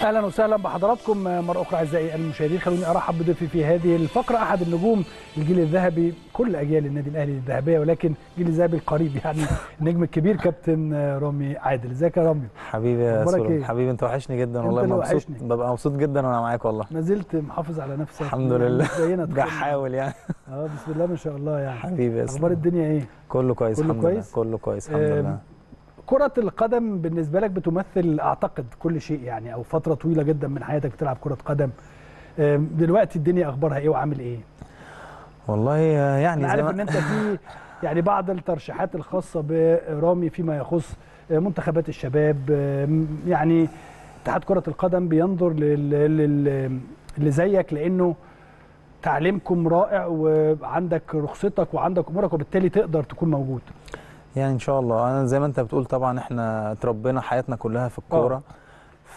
اهلا وسهلا بحضراتكم مره اخرى اعزائي المشاهدين خلوني ارحب بضيفي في هذه الفقره احد النجوم الجيل الذهبي كل اجيال النادي الاهلي الذهبيه ولكن الجيل الذهبي القريب يعني النجم الكبير كابتن رامي عادل ازيك يا رامي حبيبي يا أخبارك سوري إيه؟ حبيبي انت وحشني جدا أنت والله اللي مبسوط وحشني. ببقى مبسوط جدا وانا معاك والله ما زلت محافظ على نفسك الحمد يعني لله. مش زينا تخيل. بحاول يعني اه بسم الله ما شاء الله يعني حبيبي يا اخبار سوري الدنيا ايه كله كويس كله الحمد كويس؟ لله كله كويس الحمد آم، لله كرة القدم بالنسبة لك بتمثل أعتقد كل شيء يعني أو فترة طويلة جدا من حياتك بتلعب كرة قدم آم، دلوقتي الدنيا أخبارها إيه وعامل إيه؟ والله يعني أنا زي عارف ما إن أنت في يعني بعض الترشيحات الخاصة برامي فيما يخص آه، منتخبات الشباب آم، يعني اتحاد كرة القدم بينظر لل- لل- اللي زيك لأنه تعليمكم رائع وعندك رخصتك وعندك أمورك وبالتالي تقدر تكون موجود يعني ان شاء الله انا زي ما انت بتقول طبعا احنا اتربينا حياتنا كلها في الكوره ف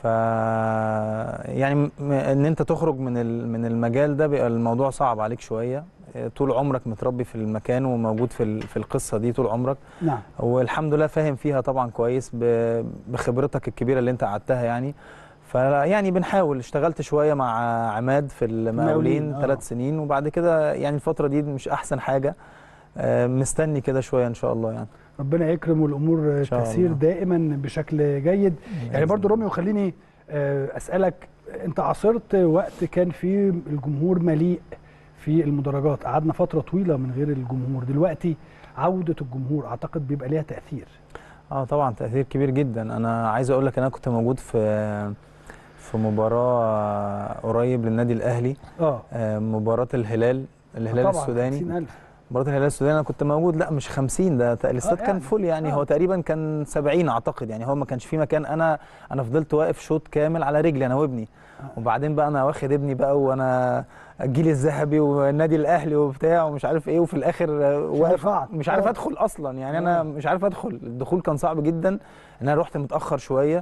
يعني م- ان انت تخرج من ال- من المجال ده بيبقى الموضوع صعب عليك شويه اه، طول عمرك متربي في المكان وموجود في ال- في القصه دي طول عمرك نعم والحمد لله فاهم فيها طبعا كويس ب- بخبرتك الكبيره اللي انت قعدتها يعني فيعني بنحاول اشتغلت شويه مع عماد في المقاولين، المقاولين آه. ثلاث سنين وبعد كده يعني الفتره دي مش احسن حاجه آه، مستني كده شويه ان شاء الله يعني ربنا يكرم والامور شاء تسير الله. دائما بشكل جيد يعني برضو روميو خليني آه، اسالك انت عاصرت وقت كان فيه الجمهور مليء في المدرجات قعدنا فتره طويله من غير الجمهور دلوقتي عوده الجمهور اعتقد بيبقى ليها تاثير اه طبعا تاثير كبير جدا انا عايز اقول لك انا كنت موجود في في مباراه قريب للنادي الاهلي اه آه، مباراه الهلال الهلال طبعا السوداني 50000 مباراه الهلال السوداني انا كنت موجود لا مش 50 ده تق- الاستاد يعني. كان فول يعني آه. هو تقريبا كان 70 اعتقد يعني هو ما كانش في مكان انا انا فضلت واقف شوط كامل على رجلي انا وابني وبعدين بقى انا واخد ابني بقى وانا الجيل الذهبي والنادي الاهلي وبتاع ومش عارف ايه وفي الاخر آه، واقف أقعد. مش عارف آه. ادخل اصلا يعني آه. انا مش عارف ادخل الدخول كان صعب جدا ان انا رحت متاخر شويه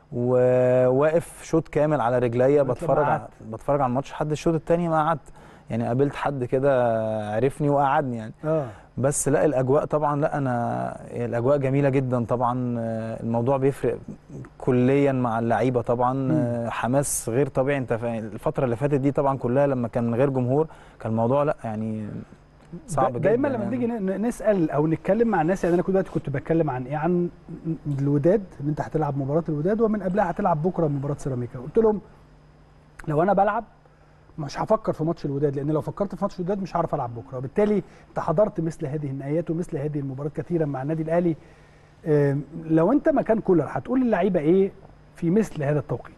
وواقف شوط كامل على رجليا لغاية لما بتفرج على قعدت. بتفرج على الماتش حد الشوط الثاني ما قعدت يعني قابلت حد كده عرفني وقعدني يعني اه بس لا الاجواء طبعا لا انا الاجواء جميله جدا طبعا آه، الموضوع بيفرق كليا مع اللعيبه طبعا آه، حماس غير طبيعي انت فا- الفتره اللي فاتت دي طبعا كلها لما كان من غير جمهور كان الموضوع لا يعني صعب جدا دايما لما يعني. نيجي ن- نسال او نتكلم مع الناس يعني انا كل دلوقتي كنت بتكلم عن ايه عن الوداد ان انت هتلعب مباراه الوداد ومن قبلها هتلعب بكره مباراه سيراميكا قلت لهم لو انا بلعب مش هفكر في ماتش الوداد لان لو فكرت في ماتش الوداد مش هعرف العب بكره وبالتالي انت حضرت مثل هذه النهايات ومثل هذه المباريات كثيرا مع النادي الاهلي آم، لو انت مكان كولر هتقول للعيبه ايه في مثل هذا التوقيت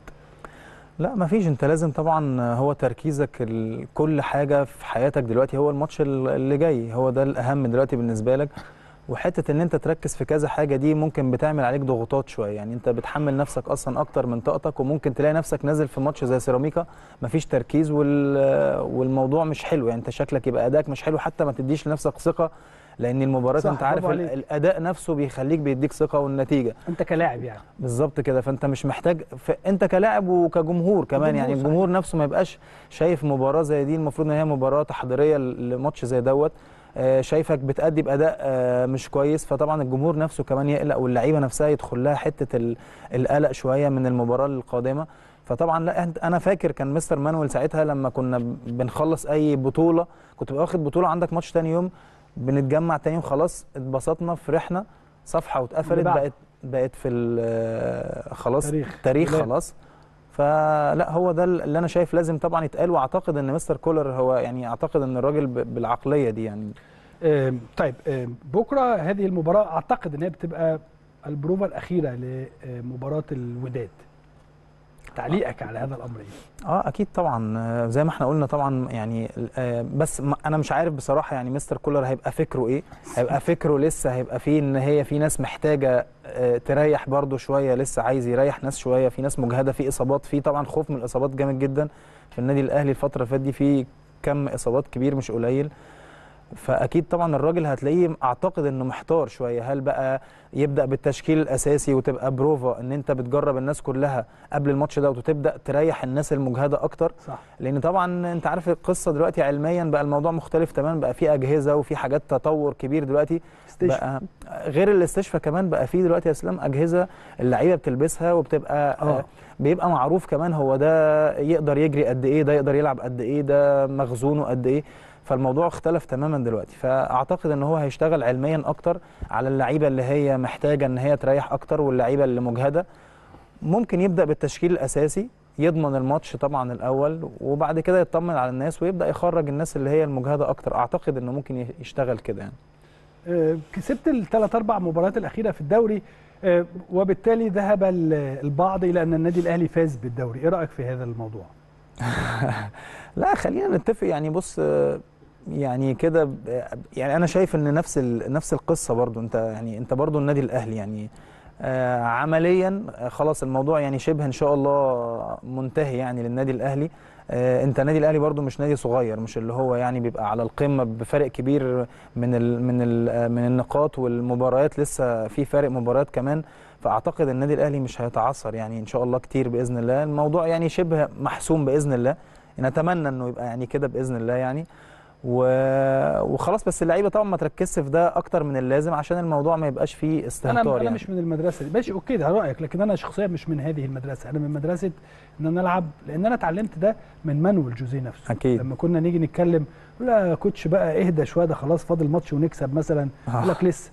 لا ما فيش انت لازم طبعا هو تركيزك ال- كل حاجه في حياتك دلوقتي هو الماتش ال- اللي جاي هو ده الاهم دلوقتي بالنسبه لك وحته ان انت تركز في كذا حاجه دي ممكن بتعمل عليك ضغوطات شويه يعني انت بتحمل نفسك اصلا اكتر من طاقتك وممكن تلاقي نفسك نازل في ماتش زي سيراميكا مفيش تركيز وال والموضوع مش حلو يعني انت شكلك يبقى ادائك مش حلو حتى ما تديش لنفسك ثقه لان المباراه صح، انت عارف برافو ال- عليك. الاداء نفسه بيخليك بيديك ثقه والنتيجه انت كلاعب يعني بالظبط كده فانت مش محتاج ف... انت كلاعب وكجمهور كمان يعني صحيح. الجمهور نفسه ما يبقاش شايف مباراه زي دي المفروض ان هي مباراه تحضيريه ل- لماتش زي دوت آه، شايفك بتأدي بأداء آه، مش كويس فطبعا الجمهور نفسه كمان يقلق واللعيبه نفسها يدخل لها حته ال- القلق شويه من المباراه القادمه فطبعا لا أنت- انا فاكر كان مستر مانويل ساعتها لما كنا ب- بنخلص اي بطوله كنت ببقى واخد بطوله عندك ماتش تاني يوم بنتجمع تاني يوم خلاص اتبسطنا فرحنا صفحه واتقفلت اللي بعده. بقت بقت في ال- خلاص تاريخ. تاريخ بلاد. خلاص فلا هو ده اللي انا شايف لازم طبعا يتقال واعتقد ان مستر كولر هو يعني اعتقد ان الراجل ب- بالعقليه دي يعني آم، طيب آم، بكره هذه المباراه اعتقد ان هي بتبقى البروفه الاخيره لمباراه الوداد تعليقك على هذا الامر ايه اه اكيد طبعا آه، زي ما احنا قلنا طبعا يعني آه، بس ما- انا مش عارف بصراحه يعني مستر كولر هيبقى فكره ايه هيبقى فكره لسه هيبقى فيه ان هي في ناس محتاجه آه، تريح برده شويه لسه عايز يريح ناس شويه في ناس مجهده في اصابات في طبعا خوف من الاصابات جامد جدا في النادي الاهلي الفتره اللي فاتت دي في كم اصابات كبير مش قليل فاكيد طبعا الراجل هتلاقيه اعتقد انه محتار شويه هل بقى يبدا بالتشكيل الاساسي وتبقى بروفا ان انت بتجرب الناس كلها قبل الماتش ده وتبدا تريح الناس المجهده اكتر صح لان طبعا انت عارف القصه دلوقتي علميا بقى الموضوع مختلف تماما بقى في اجهزه وفي حاجات تطور كبير دلوقتي استشفى. بقى غير الاستشفاء كمان بقى في دلوقتي يا اسلام اجهزه اللعيبه بتلبسها وبتبقى آه. آه. بيبقى معروف كمان هو ده يقدر يجري قد ايه ده يقدر يلعب قد ايه ده مخزونه قد ايه فالموضوع اختلف تماما دلوقتي فاعتقد ان هو هيشتغل علميا اكتر على اللعيبه اللي هي محتاجه ان هي تريح اكتر واللعيبه اللي مجهده ممكن يبدا بالتشكيل الاساسي يضمن الماتش طبعا الاول وبعد كده يطمن على الناس ويبدا يخرج الناس اللي هي المجهده اكتر اعتقد انه ممكن يشتغل كده يعني آه، كسبت الثلاث اربع مباريات الاخيره في الدوري آه، وبالتالي ذهب ال- البعض الى ان النادي الاهلي فاز بالدوري ايه رايك في هذا الموضوع لا خلينا نتفق يعني بص آه، يعني كده ب- يعني انا شايف ان نفس ال- نفس القصه برضو انت يعني انت برضو النادي الاهلي يعني آه، عمليا آه، خلاص الموضوع يعني شبه ان شاء الله منتهي يعني للنادي الاهلي آه، انت النادي الاهلي برضو مش نادي صغير مش اللي هو يعني بيبقى على القمه بفرق كبير من ال من ال آه، من النقاط والمباريات لسه في فارق مباريات كمان فاعتقد النادي الاهلي مش هيتعثر يعني ان شاء الله كتير باذن الله الموضوع يعني شبه محسوم باذن الله نتمنى انه يبقى يعني كده باذن الله يعني و... وخلاص بس اللعيبه طبعا ما تركزش في ده اكتر من اللازم عشان الموضوع ما يبقاش فيه انا استهتار انا يعني مش من المدرسه دي ماشي اوكي ده رايك لكن انا شخصيا مش من هذه المدرسه انا من مدرسه ان انا العب لان انا اتعلمت ده من مانويل جوزيه نفسه أكيد. لما كنا نيجي نتكلم لا يا كوتش بقى اهدى شويه ده خلاص فاضل ماتش ونكسب مثلا آه. يقول لك لسه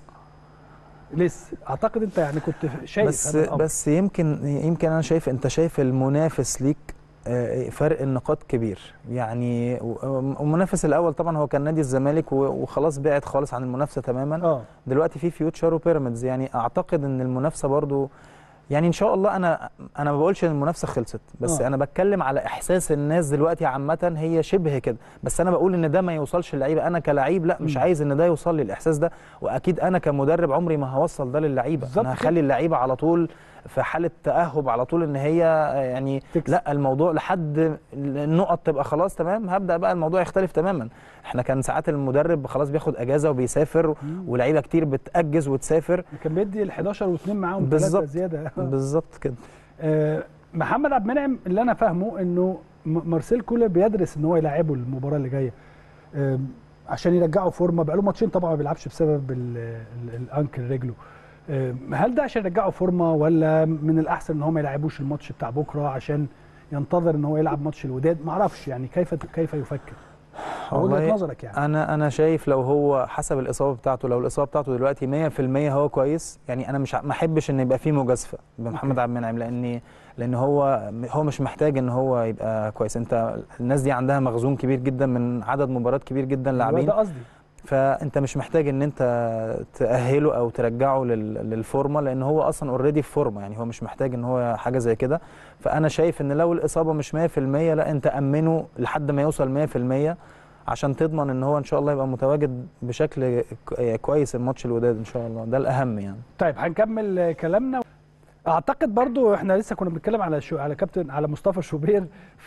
لسه اعتقد انت يعني كنت شايف بس هذا الأمر. بس يمكن يمكن انا شايف انت شايف المنافس ليك آه، فرق النقاط كبير يعني و- المنافس الاول طبعا هو كان نادي الزمالك و- وخلاص بعد خالص عن المنافسه تماما اه دلوقتي في فيوتشر وبيراميدز يعني اعتقد ان المنافسه برضو يعني ان شاء الله انا انا ما بقولش ان المنافسه خلصت بس آه. انا بتكلم على احساس الناس دلوقتي عامه هي شبه كده بس انا بقول ان ده ما يوصلش للعيبه انا كلعيب لا مش مم. عايز ان ده يوصل لي الاحساس ده واكيد انا كمدرب عمري ما هوصل ده للعيبه بالظبط انا كده. هخلي اللعيبه على طول في حاله تاهب على طول ان هي يعني تكسب. لا الموضوع لحد النقط تبقى خلاص تمام هبدا بقى الموضوع يختلف تماما احنا كان ساعات المدرب خلاص بياخد اجازه وبيسافر مم. ولاعيبه كتير بتاجز وتسافر كان بيدي ال 11 واثنين معاهم ثلاثه بالظبط. زياده بالظبط كده آه، محمد عبد المنعم اللي انا فاهمه انه م- مارسيل كولر بيدرس ان هو يلعبه المباراه اللي جايه آم، عشان يرجعه فورمه بقاله ماتشين طبعا ما بيلعبش بسبب ال- ال- الانكل رجله آم، هل ده عشان يرجعه فورمه ولا من الاحسن ان هو ما يلعبوش الماتش بتاع بكره عشان ينتظر ان هو يلعب ماتش الوداد ما اعرفش يعني كيف كيف يفكر وجهه والله نظرك يعني انا انا شايف لو هو حسب الاصابه بتاعته لو الاصابه بتاعته دلوقتي 100% هو كويس يعني انا مش ع- ما احبش ان يبقى فيه مجازفه بمحمد أوكي. عبد المنعم لان لان هو هو مش محتاج ان هو يبقى كويس انت الناس دي عندها مخزون كبير جدا من عدد مباريات كبير جدا هو لاعبين ده قصدي فانت مش محتاج ان انت تاهله او ترجعه لل- للفورمه لان هو اصلا اوريدي في فورمه يعني هو مش محتاج ان هو حاجه زي كده فانا شايف ان لو الاصابه مش 100% لا انت امنه لحد ما يوصل 100% عشان تضمن ان هو ان شاء الله يبقى متواجد بشكل ك- كويس الماتش الوداد ان شاء الله ده الاهم يعني طيب هنكمل آه، كلامنا اعتقد برضو احنا لسه كنا بنتكلم على شو على كابتن على مصطفى شوبير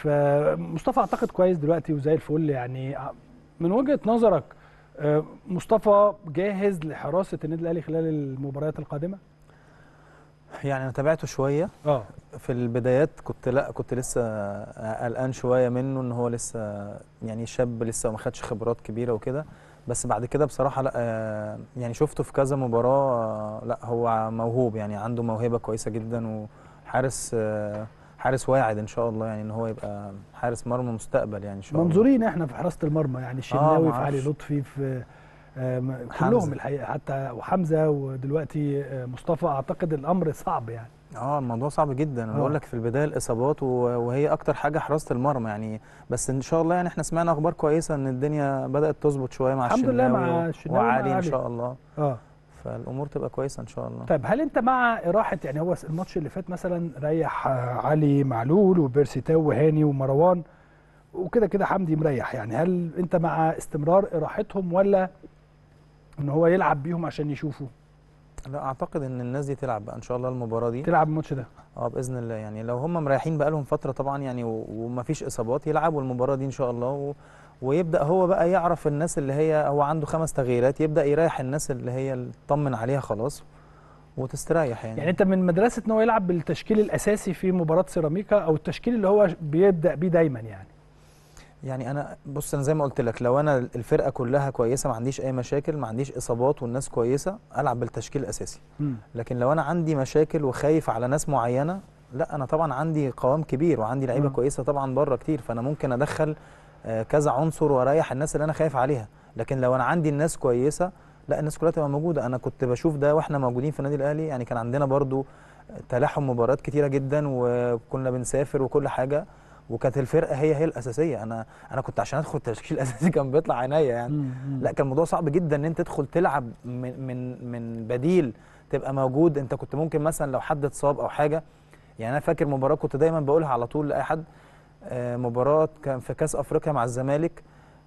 فمصطفى اعتقد كويس دلوقتي وزي الفل يعني من وجهة نظرك آه، مصطفى جاهز لحراسة النادي الاهلي خلال المباريات القادمة؟ يعني انا تابعته شويه اه في البدايات كنت لا كنت لسه قلقان شويه منه ان هو لسه يعني شاب لسه ما خدش خبرات كبيره وكده بس بعد كده بصراحه لا آه، يعني شفته في كذا مباراه آه، لا هو موهوب يعني عنده موهبه كويسه جدا وحارس آه، حارس واعد ان شاء الله يعني ان هو يبقى حارس مرمى مستقبل يعني ان شاء الله منظورين احنا في حراسة المرمى يعني الشناوي في معرفش. علي لطفي في آه، م- حمزة. كلهم الحقيقة حتى وحمزة ودلوقتي آه، مصطفى اعتقد الامر صعب يعني اه الموضوع صعب جدا انا آه. بقول لك في البدايه الاصابات و- وهي اكتر حاجه حراسه المرمى يعني بس ان شاء الله يعني احنا سمعنا اخبار كويسه ان الدنيا بدات تظبط شويه مع الحمد لله مع الشناوي الشناوي ومع وعلي ان علي. شاء الله اه فالامور تبقى كويسه ان شاء الله طيب هل انت مع اراحه يعني هو الماتش اللي فات مثلا ريح آه، علي معلول وبيرسي تاو وهاني ومروان وكده كده حمدي مريح يعني هل انت مع استمرار اراحتهم ولا ان هو يلعب بيهم عشان يشوفوا لا اعتقد ان الناس دي تلعب بقى ان شاء الله المباراه دي تلعب الماتش ده اه باذن الله يعني لو هم مريحين بقى لهم فتره طبعا يعني و- ومفيش اصابات يلعبوا المباراه دي ان شاء الله و... ويبدا هو بقى يعرف الناس اللي هي هو عنده خمس تغييرات يبدا يريح الناس اللي هي اللي طمن عليها خلاص وتستريح يعني, يعني انت من مدرسه ان هو يلعب بالتشكيل الاساسي في مباراه سيراميكا او التشكيل اللي هو بيبدا بيه دايما يعني يعني انا بص انا زي ما قلت لك لو انا الفرقه كلها كويسه ما عنديش اي مشاكل ما عنديش اصابات والناس كويسه العب بالتشكيل الاساسي مم. لكن لو انا عندي مشاكل وخايف على ناس معينه لا انا طبعا عندي قوام كبير وعندي لعيبه مم. كويسه طبعا بره كتير فانا ممكن ادخل آه، كذا عنصر واريح الناس اللي انا خايف عليها لكن لو انا عندي الناس كويسه لا الناس كلها تبقى موجوده انا كنت بشوف ده واحنا موجودين في النادي الاهلي يعني كان عندنا برضو تلاحم مباريات كتيره جدا وكنا بنسافر وكل حاجه وكانت الفرقه هي هي الاساسيه انا انا كنت عشان ادخل التشكيل الاساسي كان بيطلع عينيا يعني مم. مم. لا كان الموضوع صعب جدا ان انت تدخل تلعب من من من بديل تبقى موجود انت كنت ممكن مثلا لو حد اتصاب او حاجه يعني انا فاكر مباراه كنت دايما بقولها على طول لاي حد آه، مباراه كان في كاس افريقيا مع الزمالك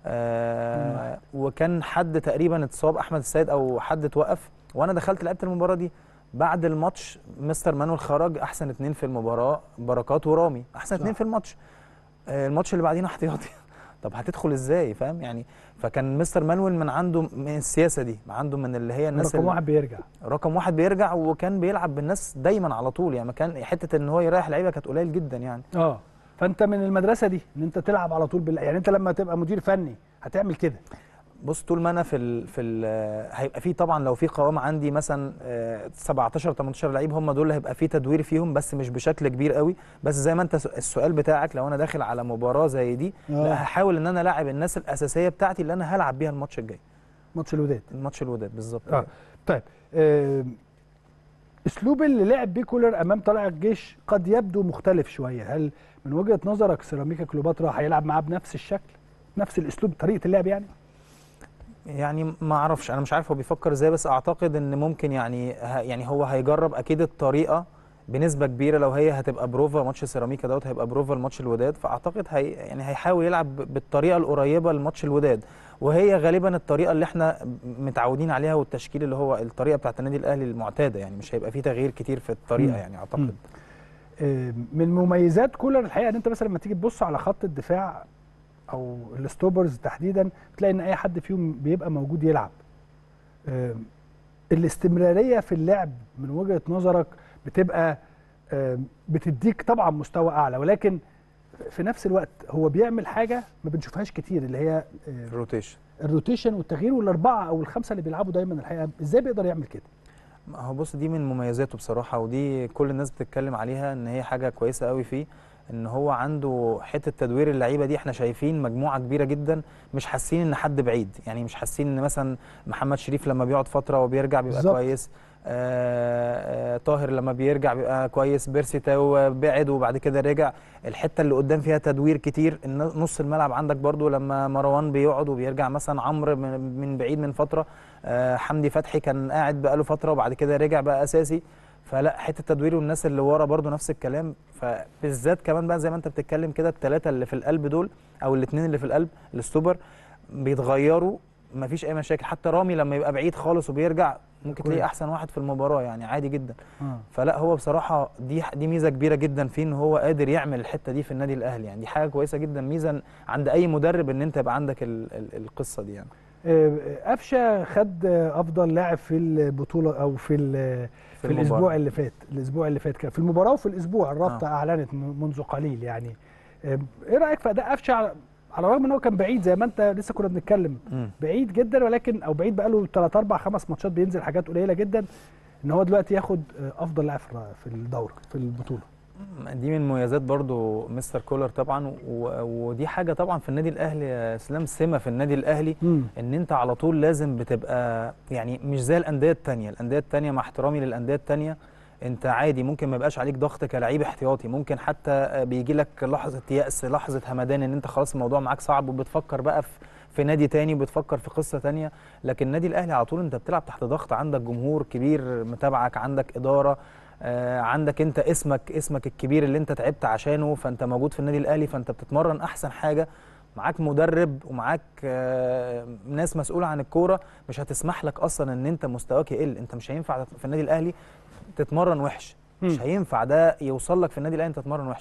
آه، وكان حد تقريبا اتصاب احمد السيد او حد اتوقف وانا دخلت لعبت المباراه دي بعد الماتش مستر مانويل خرج احسن اتنين في المباراه بركات ورامي احسن صح. اتنين في الماتش آه، الماتش اللي بعدين احتياطي طب هتدخل ازاي فاهم يعني فكان مستر مانويل من عنده من السياسه دي عنده من اللي هي الناس رقم اللي واحد بيرجع رقم واحد بيرجع وكان بيلعب بالناس دايما على طول يعني ما كان حته ان هو يريح لعيبه كانت قليل جدا يعني اه فانت من المدرسه دي ان انت تلعب على طول بال... يعني انت لما تبقى مدير فني هتعمل كده بص طول ما انا في ال في ال هيبقى في طبعا لو في قوام عندي مثلا آه، 17 18 لعيب هم دول اللي هيبقى في تدوير فيهم بس مش بشكل كبير قوي بس زي ما انت س- السؤال بتاعك لو انا داخل على مباراه زي دي آه. لا هحاول ان انا الاعب الناس الاساسيه بتاعتي اللي انا هلعب بيها الماتش الجاي ماتش الوداد الماتش الوداد بالظبط اه طيب آه، اسلوب اللي لعب بيه كولر امام طلائع الجيش قد يبدو مختلف شويه هل من وجهه نظرك سيراميكا كليوباترا هيلعب معاه بنفس الشكل نفس الاسلوب طريقه اللعب يعني يعني ما اعرفش انا مش عارف هو بيفكر ازاي بس اعتقد ان ممكن يعني ه- يعني هو هيجرب اكيد الطريقه بنسبه كبيره لو هي هتبقى بروفا ماتش سيراميكا دوت هيبقى بروفا الماتش الوداد فاعتقد هي يعني هيحاول يلعب ب- بالطريقه القريبه لماتش الوداد وهي غالبا الطريقه اللي احنا متعودين عليها والتشكيل اللي هو الطريقه بتاعت النادي الاهلي المعتاده يعني مش هيبقى فيه تغيير كتير في الطريقه مم. يعني مم. اعتقد آه، من مميزات كولر الحقيقه ان انت مثلا لما تيجي تبص على خط الدفاع او الستوبرز تحديدا تلاقي ان اي حد فيهم بيبقى موجود يلعب آه، الاستمراريه في اللعب من وجهه نظرك بتبقى آه، بتديك طبعا مستوى اعلى ولكن في نفس الوقت هو بيعمل حاجه ما بنشوفهاش كتير اللي هي آه، الروتيشن الروتيشن والتغيير والاربعه او الخمسه اللي بيلعبوا دايما الحقيقه ازاي بيقدر يعمل كده ما هو بص دي من مميزاته بصراحة ودي كل الناس بتتكلم عليها ان هي حاجة كويسة قوي فيه ان هو عنده حتة تدوير اللعيبة دي احنا شايفين مجموعة كبيرة جدا مش حاسين ان حد بعيد يعني مش حاسين ان مثلا محمد شريف لما بيقعد فترة وبيرجع بيبقى بالظبط. كويس آه آه طاهر لما بيرجع بيبقى كويس بيرسي تاو بعد وبعد كده رجع الحتة اللي قدام فيها تدوير كتير الن- نص الملعب عندك برضو لما مروان بيقعد وبيرجع مثلا عمرو من من بعيد من فترة آه، حمدي فتحي كان قاعد بقاله فتره وبعد كده رجع بقى اساسي فلا حته تدوير والناس اللي ورا برضو نفس الكلام فبالذات كمان بقى زي ما انت بتتكلم كده الثلاثه اللي في القلب دول او الاثنين اللي في القلب الستوبر بيتغيروا مفيش اي مشاكل حتى رامي لما يبقى بعيد خالص وبيرجع ممكن تلاقيه كويس. احسن واحد في المباراه يعني عادي جدا آه. فلا هو بصراحه دي دي ميزه كبيره جدا فيه ان هو قادر يعمل الحته دي في النادي الاهلي يعني دي حاجه كويسه جدا ميزه عند اي مدرب ان انت يبقى عندك ال ال القصه دي يعني آه، قفشه خد آه، افضل لاعب في البطوله او في ال- في, المباراة. الاسبوع اللي فات الاسبوع اللي فات كان في المباراه وفي الاسبوع الرابطه آه. اعلنت م- منذ قليل يعني آه، ايه رايك في اداء قفشه على على الرغم ان هو كان بعيد زي ما انت لسه كنا بنتكلم مم. بعيد جدا ولكن او بعيد بقاله 3 4 5 ماتشات بينزل حاجات قليله جدا ان هو دلوقتي ياخد آه، افضل لاعب في في الدوره في البطوله دي من مميزات برضو مستر كولر طبعا و- ودي حاجه طبعا في النادي الاهلي يا اسلام سمه في النادي الاهلي مم. ان انت على طول لازم بتبقى يعني مش زي الانديه التانية الانديه التانية مع احترامي للانديه التانية انت عادي ممكن ما يبقاش عليك ضغط كلاعب احتياطي ممكن حتى بيجي لك لحظه يأس لحظه همدان ان انت خلاص الموضوع معاك صعب وبتفكر بقى في في نادي تاني وبتفكر في قصه تانية لكن النادي الاهلي على طول انت بتلعب تحت ضغط عندك جمهور كبير متابعك عندك اداره آه، عندك انت اسمك اسمك الكبير اللي انت تعبت عشانه فانت موجود في النادي الاهلي فانت بتتمرن احسن حاجه معاك مدرب ومعاك آه، ناس مسؤوله عن الكوره مش هتسمح لك اصلا ان انت مستواك يقل انت مش هينفع في النادي الاهلي تتمرن وحش مش مم. هينفع ده يوصل لك في النادي الاهلي انت تتمرن وحش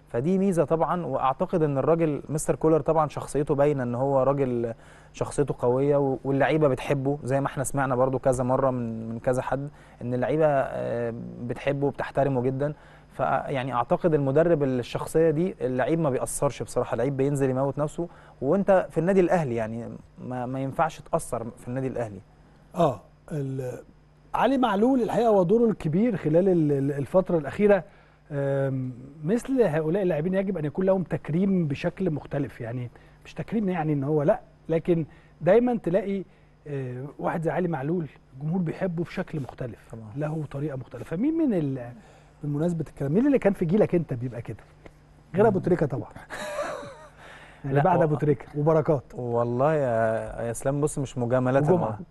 فدي ميزه طبعا واعتقد ان الراجل مستر كولر طبعا شخصيته باينه ان هو راجل شخصيته قويه و- واللعيبه بتحبه زي ما احنا سمعنا برضو كذا مره من من كذا حد ان اللعيبه آه، بتحبه وبتحترمه جدا فيعني اعتقد المدرب الشخصيه دي اللعيب ما بيأثرش بصراحه اللعيب بينزل يموت نفسه وانت في النادي الاهلي يعني ما, ما ينفعش تأثر في النادي الاهلي اه ال- علي معلول الحقيقه ودوره الكبير خلال ال- ال- الفتره الاخيره آم، مثل هؤلاء اللاعبين يجب ان يكون لهم تكريم بشكل مختلف يعني مش تكريم يعني ان هو لا لكن دايما تلاقي آه، واحد زي علي معلول الجمهور بيحبه بشكل مختلف طبعا. له طريقه مختلفه مين من ال- بمناسبه الكلام مين اللي كان في جيلك انت بيبقى كده غير ابو تريكه طبعا يعني لا، بعد هو- ابو تريكه وبركات والله يا يا اسلام بص مش مجاملات وجمعة.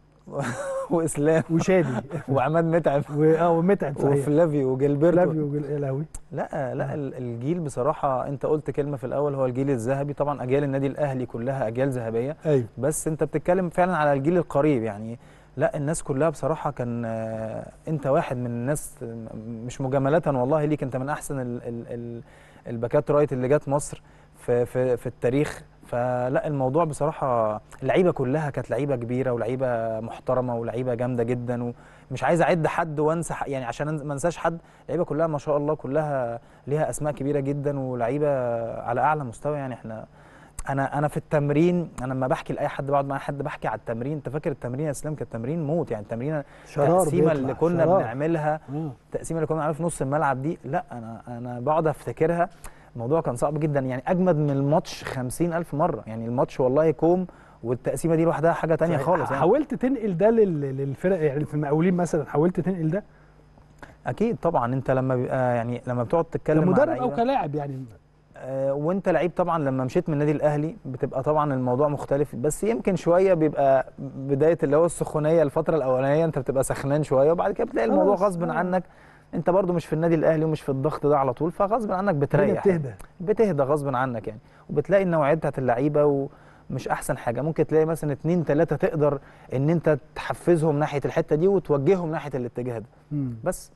واسلام وشادي وعماد متعب و- اه ومتعب صحيح وفلافيو وجilberto فلافيو وجل- يا لهوي لا لا ال- الجيل بصراحه انت قلت كلمه في الاول هو الجيل الذهبي طبعا اجيال النادي الاهلي كلها اجيال ذهبيه ايوه بس انت بتتكلم فعلا على الجيل القريب يعني لا الناس كلها بصراحه كان آه، انت واحد من الناس م- مش مجامله والله ليك انت من احسن ال ال ال الباكات رايت اللي جت مصر في في في التاريخ فلا الموضوع بصراحه اللعيبه كلها كانت لعيبه كبيره ولعيبه محترمه ولعيبه جامده جدا ومش عايز اعد حد وانسى ح- يعني عشان ما انساش حد اللعيبه كلها ما شاء الله كلها ليها اسماء كبيره جدا ولعيبه على اعلى مستوى يعني احنا انا انا في التمرين انا لما بحكي لاي حد بقعد مع حد بحكي على التمرين انت فاكر التمرين يا اسلام كان تمرين موت يعني التمرين شرار التقسيمه اللي بيطلع، كنا شرار. بنعملها آه. التقسيمه اللي كنا بنعملها في نص الملعب دي لا انا انا بقعد افتكرها الموضوع كان صعب جدا يعني اجمد من الماتش خمسين الف مره يعني الماتش والله كوم والتقسيمه دي لوحدها حاجه تانية صحيح. خالص يعني حاولت تنقل ده لل- للفرق يعني في المقاولين مثلا حاولت تنقل ده اكيد طبعا انت لما بيبقى يعني لما بتقعد تتكلم مع كمدرب او لعيبة- كلاعب يعني آه، وانت لعيب طبعا لما مشيت من النادي الاهلي بتبقى طبعا الموضوع مختلف بس يمكن شويه بيبقى بدايه اللي هو السخونيه الفتره الاولانيه انت بتبقى سخنان شويه وبعد كده بتلاقي الموضوع خلاص، غصب آه. عنك انت برضو مش في النادي الاهلي ومش في الضغط ده على طول فغصب عنك الدنيا بتريح بتهدى بتهدى غصب عنك يعني وبتلاقي النوعيات بتاعت اللعيبه ومش احسن حاجه ممكن تلاقي مثلا اتنين تلاته تقدر ان انت تحفزهم ناحيه الحته دي وتوجههم ناحيه الاتجاه ده مم. بس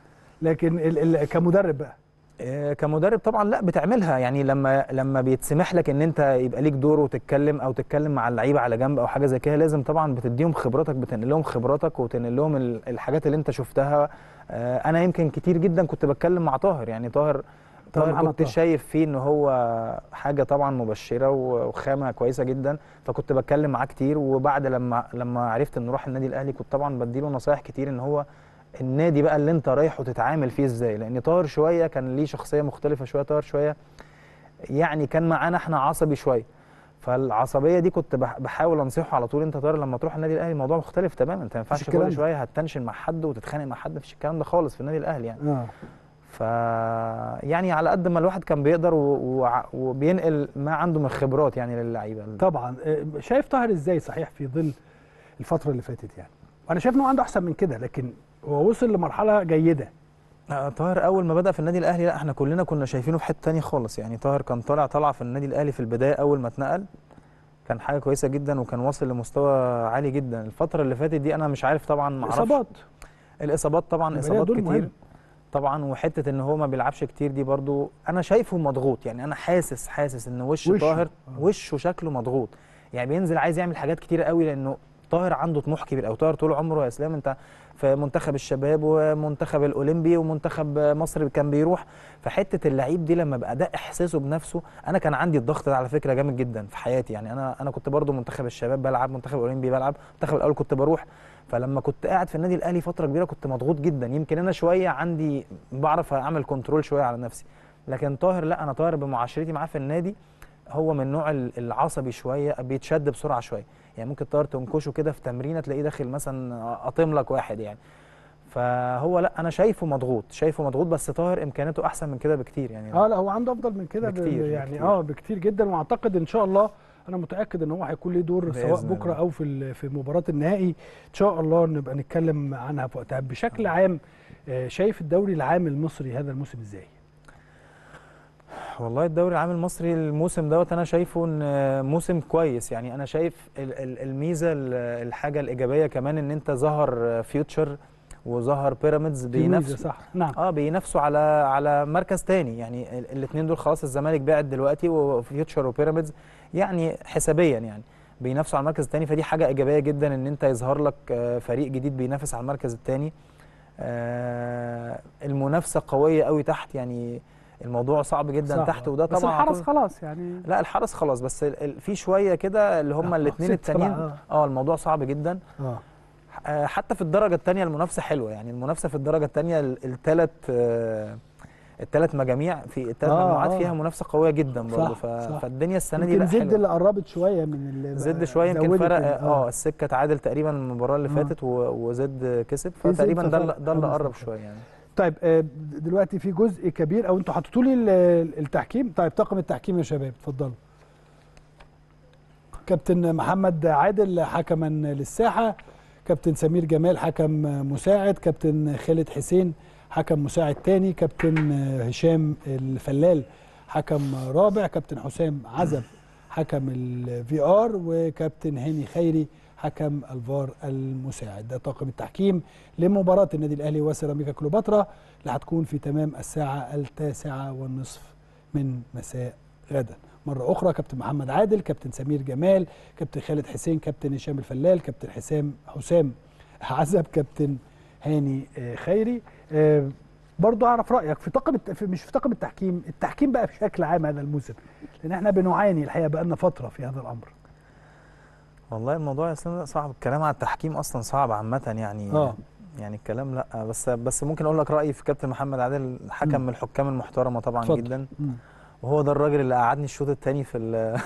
لكن ال ال كمدرب بقى آه، كمدرب طبعا لا بتعملها يعني لما لما بيتسمح لك ان انت يبقى ليك دور وتتكلم او تتكلم مع اللعيبه على جنب او حاجه زي كده لازم طبعا بتديهم خبراتك بتنقل لهم خبراتك وتنقل لهم ال- الحاجات اللي انت شفتها آه، انا يمكن كتير جدا كنت بتكلم مع طاهر يعني طاهر طاهر طاهر محمد كنت طاهر. شايف فيه ان هو حاجه طبعا مبشره و- وخامه كويسه جدا فكنت بتكلم معاه كتير وبعد لما لما عرفت انه راح النادي الاهلي كنت طبعا بديله نصايح كتير ان هو النادي بقى اللي انت رايحه تتعامل فيه ازاي لان طاهر شويه كان ليه شخصيه مختلفه شويه طاهر شويه يعني كان معانا احنا عصبي شويه فالعصبيه دي كنت بح- بحاول انصحه على طول انت طاهر لما تروح النادي الاهلي الموضوع مختلف تماما انت ما ينفعش الكلام كل ده. شويه هتنشن مع حد وتتخانق مع حد مفيش الكلام ده خالص في النادي الاهلي يعني اه ف يعني على قد ما الواحد كان بيقدر و... و... وبينقل ما عنده من خبرات يعني للعيبه طبعا آه، شايف طاهر ازاي صحيح في ظل الفتره اللي فاتت يعني وانا شايف انه عنده احسن من كده لكن هو وصل لمرحله جيده آه، طاهر اول ما بدا في النادي الاهلي لا احنا كلنا كنا شايفينه في حته تانية خالص يعني طاهر كان طالع طالعه في النادي الاهلي في البدايه اول ما اتنقل كان حاجه كويسه جدا وكان واصل لمستوى عالي جدا الفتره اللي فاتت دي انا مش عارف طبعا ما اعرفش اصابات الاصابات طبعا يبقى ليها اصابات دور كتير مهم. طبعا وحته ان هو ما بيلعبش كتير دي برضو انا شايفه مضغوط يعني انا حاسس حاسس ان وش وشه. طاهر آه. وشه شكله مضغوط يعني بينزل عايز يعمل حاجات كتير قوي لانه طاهر عنده طموح كبير او طاهر طول عمره يا اسلام انت في منتخب الشباب ومنتخب الاولمبي ومنتخب مصر كان بيروح فحته اللعيب دي لما بقى ده احساسه بنفسه انا كان عندي الضغط ده على فكره جامد جدا في حياتي يعني انا انا كنت برضو منتخب الشباب بلعب منتخب الاولمبي بلعب منتخب الاول كنت بروح فلما كنت قاعد في النادي الاهلي فتره كبيره كنت مضغوط جدا يمكن انا شويه عندي بعرف اعمل كنترول شويه على نفسي لكن طاهر لا انا طاهر بمعاشرتي معاه في النادي هو من النوع ال- العصبي شويه بيتشد بسرعه شويه يعني ممكن طاهر تنكشه كده في تمرينه تلاقيه داخل مثلا قاطم لك واحد يعني فهو لا انا شايفه مضغوط شايفه مضغوط بس طاهر امكانياته احسن من كده بكتير يعني اه لا هو عنده افضل من كده ب- بكتير، يعني بكتير. اه بكتير جدا واعتقد ان شاء الله انا متاكد ان هو هيكون له دور بإذن سواء بكره الله. او في ال- في مباراه النهائي ان شاء الله نبقى نتكلم عنها في وقتها بشكل عام آه، شايف الدوري العام المصري هذا الموسم ازاي والله الدوري العام المصري الموسم دوت انا شايفه ان موسم كويس يعني انا شايف ال- ال- الميزه ال- الحاجه الايجابيه كمان ان انت ظهر فيوتشر وظهر بيراميدز في ميزة، بينافسوا صح نعم اه بينافسوا على على مركز تاني يعني الاثنين دول خلاص الزمالك بعت دلوقتي وفيوتشر وبيراميدز يعني حسابيا يعني بينافسوا على المركز الثاني فدي حاجه ايجابيه جدا ان انت يظهر لك آه، فريق جديد بينافس على المركز الثاني المنافسه قويه قوي تحت يعني الموضوع صعب جدا صح. تحت وده بس طبعا الحرس عطول- خلاص يعني لا الحرس خلاص بس ال- ال- في شويه كده اللي هم آه، الاثنين ست سبعة، التانيين آه. اه الموضوع صعب جدا اه آه، حتى في الدرجه الثانيه المنافسه حلوه يعني المنافسه في الدرجه الثانيه الثلاث الثلاث مجاميع في الثلاث آه، مجموعات آه. فيها منافسه قويه جدا برضه صح، ف... صح. فالدنيا السنه دي يمكن لا زد حلوه اللي قربت شويه من اللي زد بقى شويه يمكن زودت فرق ال- اه السكه تعادل تقريبا المباراه اللي آه. فاتت و... وزد كسب في زد فتقريبا ده اللي- ففرق ده اللي خمس قرب نقاط. شويه يعني طيب آه، دلوقتي في جزء كبير او انتوا حطيتوا لي ال- التحكيم طيب طاقم التحكيم يا شباب اتفضلوا كابتن محمد عادل حكما للساحه كابتن سمير جمال حكم مساعد كابتن خالد حسين حكم مساعد تاني كابتن هشام الفلال حكم رابع كابتن حسام عزب حكم الفي ار وكابتن هاني خيري حكم الفار المساعد ده طاقم التحكيم لمباراة النادي الأهلي وسيراميكا كليوباترا اللي هتكون في تمام الساعة التاسعة والنصف من مساء غدا مرة أخرى كابتن محمد عادل كابتن سمير جمال كابتن خالد حسين كابتن هشام الفلال كابتن حسام حسام عزب كابتن هاني آه، خيري آه، برضو أعرف رأيك في طاقم الت... في- مش في طاقم التحكيم التحكيم بقى بشكل عام هذا الموسم لأن احنا بنعاني الحقيقة بقى لنا فترة في هذا الأمر والله الموضوع يا اسلام لا صعب الكلام على التحكيم اصلا صعب عامه يعني آه. يعني الكلام لا بس بس ممكن اقول لك رايي في كابتن محمد عادل حكم مم. من الحكام المحترمه طبعا اتفضل. جدا مم. وهو ده الراجل اللي قعدني الشوط الثاني في ال-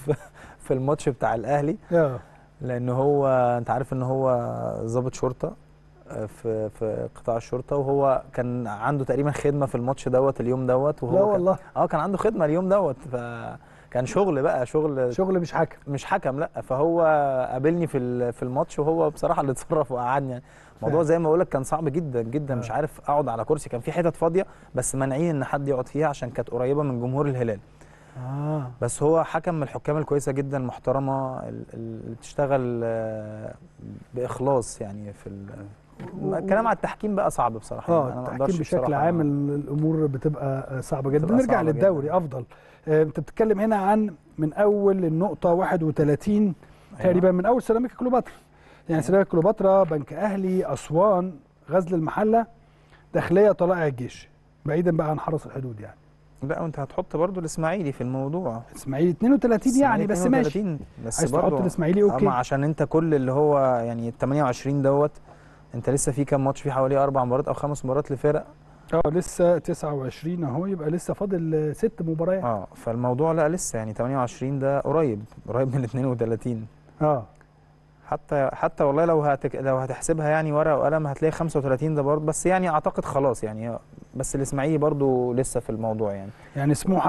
في الماتش بتاع الاهلي آه. لان هو انت عارف ان هو ضابط شرطه آه، في في قطاع الشرطه وهو كان عنده تقريبا خدمه في الماتش دوت اليوم دوت وهو لا كان والله اه كان عنده خدمه اليوم دوت فكان شغل بقى شغل شغل مش حكم مش حكم لا فهو قابلني في ال- في الماتش وهو بصراحه اللي اتصرف وقعدني يعني الموضوع فعلا. زي ما بقول لك كان صعب جدا جدا مش آه. عارف اقعد على كرسي كان في حتت فاضيه بس مانعين ان حد يقعد فيها عشان كانت قريبه من جمهور الهلال اه بس هو حكم من الحكام الكويسه جدا المحترمه ال- ال- اللي بتشتغل آه، باخلاص يعني في ال- و- الكلام على التحكيم بقى صعب بصراحه اه أنا ما التحكيم أقدرش بشكل بصراحة عام ال- الامور بتبقى صعبه جدا بتبقى نرجع صعبة للدوري جداً. افضل آه، انت بتتكلم هنا عن من اول النقطه 31 أيوة. تقريبا من اول سيراميكا كليوباترا يعني أيوة. سيراميكا كليوباترا بنك اهلي اسوان غزل المحله داخليه طلائع الجيش بعيدا بقى عن حرس الحدود يعني لا وانت هتحط برضو الاسماعيلي في الموضوع اسماعيلي 32 يعني بس ماشي 32 بس عايز تحط برضو الاسماعيلي اوكي اما عشان انت كل اللي هو يعني ال 28 دوت انت لسه في كام ماتش في حوالي اربع مباريات او خمس مباريات لفرق اه لسه 29 اهو يبقى لسه فاضل آه، ست مباريات اه فالموضوع لا لسه يعني 28 ده قريب قريب من 32 اه حتى حتى والله لو هتك... لو هتحسبها يعني ورقه وقلم هتلاقي 35 ده برضه بس يعني اعتقد خلاص يعني بس الاسماعيلي برضه لسه في الموضوع يعني يعني سموحه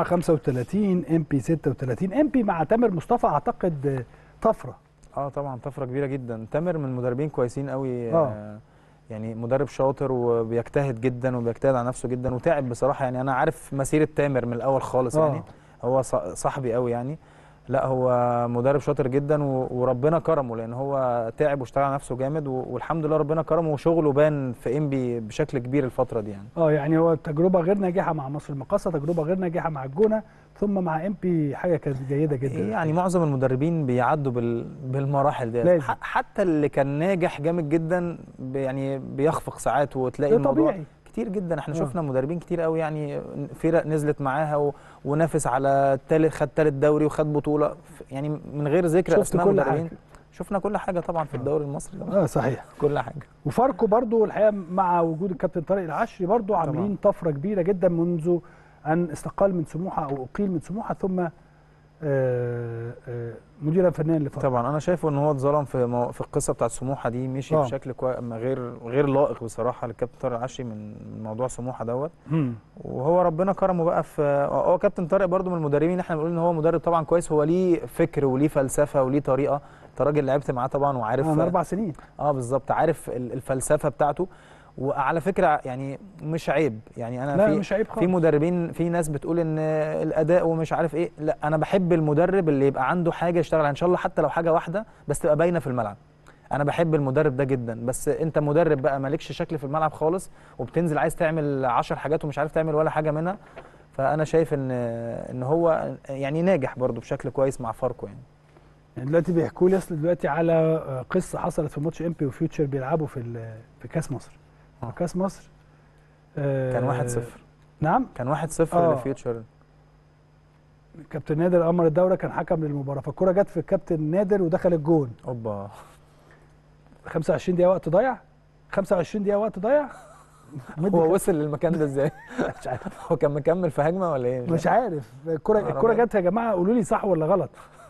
35 ام بي 36 ام بي مع تامر مصطفى اعتقد آه، طفره اه طبعا طفره كبيره جدا تامر من المدربين كويسين قوي آه. آه يعني مدرب شاطر وبيجتهد جدا وبيجتهد على نفسه جدا وتعب بصراحه يعني انا عارف مسيره تامر من الاول خالص آه. يعني هو ص- صاحبي قوي يعني لا هو مدرب شاطر جدا و- وربنا كرمه لان هو تعب واشتغل على نفسه جامد و- والحمد لله ربنا كرمه وشغله بان في انبي بشكل كبير الفتره دي يعني اه يعني هو تجربه غير ناجحه مع مصر المقاصه تجربه غير ناجحه مع الجونه ثم مع ام بي حاجه كانت جيده جدا يعني معظم المدربين بيعدوا بال... بالمراحل دي لازم. ح- حتى اللي كان ناجح جامد جدا ب- يعني بيخفق ساعات وتلاقي ده الموضوع طبيعي كتير جدا احنا آه. شفنا مدربين كتير قوي يعني فرق نزلت معاها و... ونافس على التالت خد تالت دوري وخد بطوله ف- يعني من غير ذكر شفت اسماء كل مدربين حاجه شفنا كل حاجه طبعا في آه. الدوري المصري طبعا. اه صحيح كل حاجه وفاركو برضو الحقيقه مع وجود الكابتن طارق العشري برضو عاملين طفره كبيره جدا منذ ان استقال من سموحه او اقيل من سموحه ثم آه، آه، مديرا فنيا لفاركو طبعا انا شايفه ان هو اتظلم في مو... في القصه بتاعت سموحه دي مشي آه. بشكل كوي... غير غير لائق بصراحه للكابتن طارق العشري من من موضوع سموحه دوت مم. وهو ربنا كرمه بقى في هو كابتن طارق برضو من المدربين احنا بنقول ان هو مدرب طبعا كويس هو ليه فكر وليه فلسفه وليه طريقه انت راجل لعبت معاه طبعا وعارف آه، من اربع سنين اه بالظبط عارف ال- الفلسفه بتاعته وعلى فكره يعني مش عيب يعني انا لا في مش عيب في خالص مدربين في ناس بتقول ان الاداء ومش عارف ايه لا انا بحب المدرب اللي يبقى عنده حاجه يشتغل عليها ان شاء الله حتى لو حاجه واحده بس تبقى باينه في الملعب انا بحب المدرب ده جدا بس انت مدرب بقى مالكش شكل في الملعب خالص وبتنزل عايز تعمل 10 حاجات ومش عارف تعمل ولا حاجه منها فانا شايف ان ان هو يعني ناجح برضو بشكل كويس مع فاركو يعني يعني دلوقتي بيحكوا لي اصل دلوقتي على آه، قصه حصلت في ماتش امبي وفيوتشر بيلعبوا في ال- في كاس مصر آه. في كاس مصر آه، كان 1-0 نعم كان 1-0 آه. لفيوتشر كابتن نادر امر الدوله كان حكم للمباراه فالكره جت في الكابتن نادر ودخل الجون اوبا 25 دقيقه وقت ضايع 25 دقيقه وقت ضايع مدي هو وصل للمكان ده ازاي مش عارف هو كان مكمل في هجمه ولا ايه مش عارف الكره عربية. الكره جت يا جماعه قولوا لي صح ولا غلط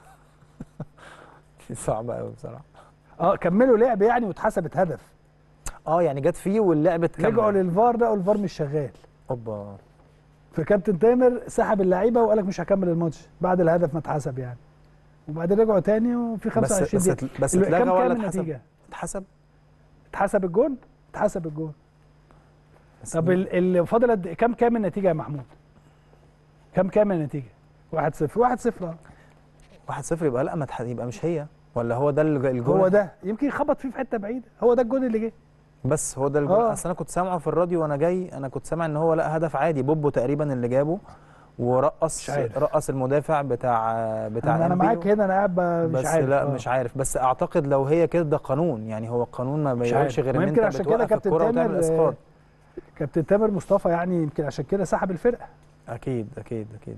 صعبه قوي بصراحه اه كملوا لعب يعني واتحسبت هدف اه يعني جت فيه واللعبه رجعوا اتكمل للفار ده والفار مش شغال اوبا فكابتن تامر سحب اللعيبه وقال لك مش هكمل الماتش بعد الهدف ما اتحسب يعني وبعدين رجعوا تاني وفي 25 بس دقيقه بس, بس الو- اتلغى كام ولا كام اتحسب النتيجه اتحسب اتحسب الجون اتحسب الجون بس طب ال- اللي فاضل قد إيه؟ كام كام النتيجه يا محمود كام كام النتيجه 1 0 1 0 اه 1-0 يبقى لا ما تح- يبقى مش هي ولا هو ده الج- الجون هو ده يمكن خبط فيه في حته بعيده هو ده الجون اللي جه بس هو ده الجون آه. اصل انا كنت سامعه في الراديو وانا جاي انا كنت سامع ان هو لا هدف عادي بوبو تقريبا اللي جابه ورقص مش عارف. رقص المدافع بتاع بتاع انا, أنا إنبي معاك هنا انا قاعد ب- مش بس عارف لا آه. مش عارف بس اعتقد لو هي كده ده قانون يعني هو القانون ما مش بيقولش عارف. غير ما ان يمكن انت عشان كده بتوقف كابتن الكرة وتعمل تامر، اسقاط كابتن تامر مصطفى يعني يمكن عشان كده سحب الفرقه اكيد اكيد اكيد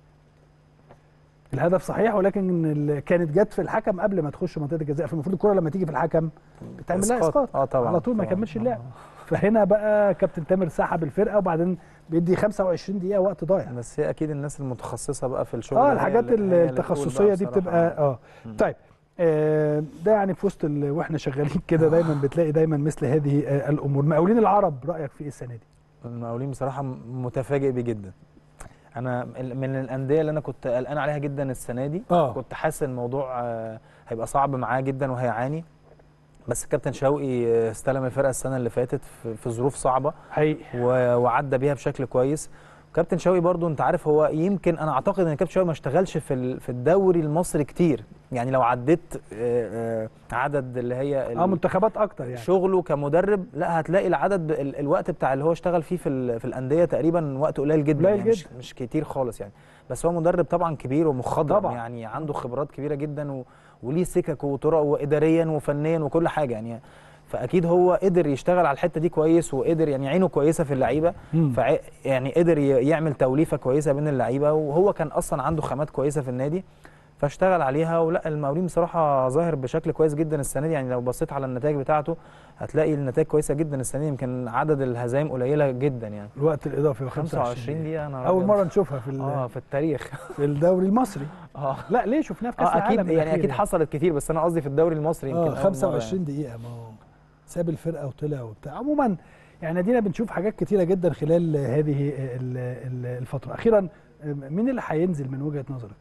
الهدف صحيح ولكن ال- كانت جت في الحكم قبل ما تخش منطقه الجزاء فالمفروض الكره لما تيجي في الحكم بتعمل لها اسقاط اه طبعا على طول ما طبعاً. يكملش اللعب. آه. فهنا بقى كابتن تامر سحب الفرقه وبعدين بيدي 25 دقيقه وقت ضايع بس هي اكيد الناس المتخصصه بقى في الشغل اه هي الحاجات اللي- هي اللي تقول التخصصيه بقى دي بصراحة. بتبقى اه مم. طيب آه، ده يعني في وسط ال- واحنا شغالين كده دايما بتلاقي دايما مثل هذه آه، الامور مقاولين العرب رايك في ايه السنه دي المقاولين بصراحه م- متفاجئ بيه جدا انا ال- من الانديه اللي انا كنت قلقان عليها جدا السنه دي اه كنت حاسس الموضوع آه، هيبقى صعب معاه جدا وهيعاني بس الكابتن شوقي آه، استلم الفرقه السنه اللي فاتت في- في ظروف صعبه حقيقي و- وعدى بيها بشكل كويس كابتن شوقي برضو انت عارف هو يمكن انا اعتقد ان كابتن شوقي ما اشتغلش في ال- في الدوري المصري كتير يعني لو عديت آه، آه، عدد اللي هي ال- اه منتخبات اكتر يعني شغله كمدرب لا هتلاقي العدد ب- ال- الوقت بتاع اللي هو اشتغل فيه في ال- في الانديه تقريبا وقت قليل جدا قليل يعني مش, جدا. مش كتير خالص يعني بس هو مدرب طبعا كبير ومخضرم طبعا. يعني عنده خبرات كبيره جدا و... وليه سكك وطرق واداريا وفنيا وكل حاجه يعني فاكيد هو قدر يشتغل على الحته دي كويس وقدر يعني عينه كويسه في اللعيبه مم. فع... يعني قدر ي- يعمل توليفه كويسه بين اللعيبه وهو كان اصلا عنده خامات كويسه في النادي فاشتغل عليها ولا المقاولين بصراحه ظاهر بشكل كويس جدا السنه دي يعني لو بصيت على النتائج بتاعته هتلاقي النتائج كويسه جدا السنه دي يمكن عدد الهزايم قليله جدا يعني الوقت الاضافي 25 دقيقه انا اول مره نشوفها في ال- اه في التاريخ في الدوري المصري اه لا ليه شفناها في كاس اه العالم اكيد يعني الأخير اكيد حصلت كتير بس انا قصدي في الدوري المصري يمكن اه أول مرة 25 دقيقة ما هو ساب الفرقة وطلع وبتاع عموما يعني ادينا بنشوف حاجات كتيرة جدا خلال هذه ال- ال- الفترة أخيرا مين اللي هينزل من وجهة نظرك؟